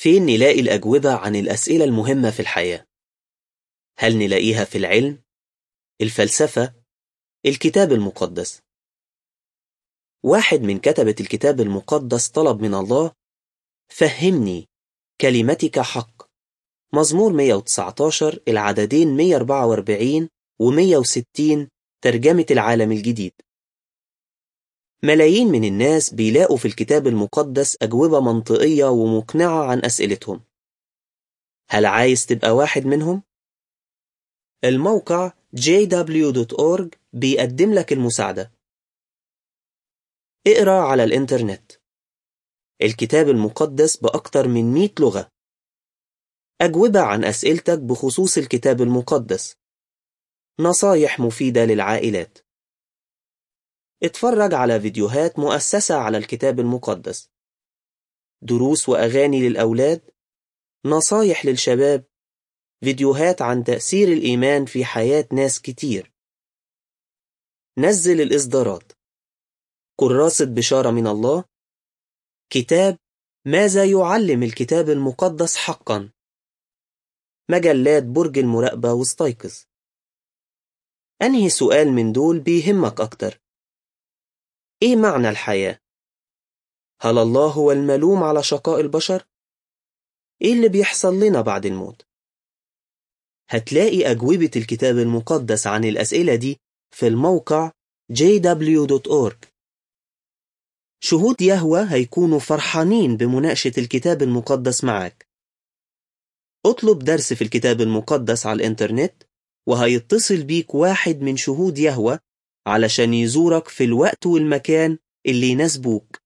فين نلاقي الأجوبة عن الأسئلة المهمة في الحياة؟ هل نلاقيها في العلم؟ الفلسفة؟ الكتاب المقدس؟ واحد من كتبة الكتاب المقدس طلب من الله فهمني كلمتك حق مزمور 119 العددين 144 و 160 ترجمة العالم الجديد ملايين من الناس بيلاقوا في الكتاب المقدس أجوبة منطقية ومقنعة عن أسئلتهم هل عايز تبقى واحد منهم؟ الموقع jw.org بيقدم لك المساعدة اقرأ على الإنترنت الكتاب المقدس بأكتر من 100 لغة أجوبة عن أسئلتك بخصوص الكتاب المقدس نصايح مفيدة للعائلات اتفرج على فيديوهات مؤسسة على الكتاب المقدس دروس وأغاني للأولاد نصايح للشباب فيديوهات عن تأثير الإيمان في حياة ناس كتير نزل الإصدارات كراسة بشارة من الله كتاب ماذا يعلم الكتاب المقدس حقا مجلات برج المراقبة واستيقظ أنهي سؤال من دول بيهمك أكتر؟ إيه معنى الحياة؟ هل الله هو الملوم على شقاء البشر؟ إيه اللي بيحصل لنا بعد الموت؟ هتلاقي أجوبة الكتاب المقدس عن الأسئلة دي في الموقع jw.org شهود يهوى هيكونوا فرحانين بمناقشة الكتاب المقدس معاك اطلب درس في الكتاب المقدس على الإنترنت وهيتصل بيك واحد من شهود يهوى علشان يزورك في الوقت والمكان اللي يناسبوك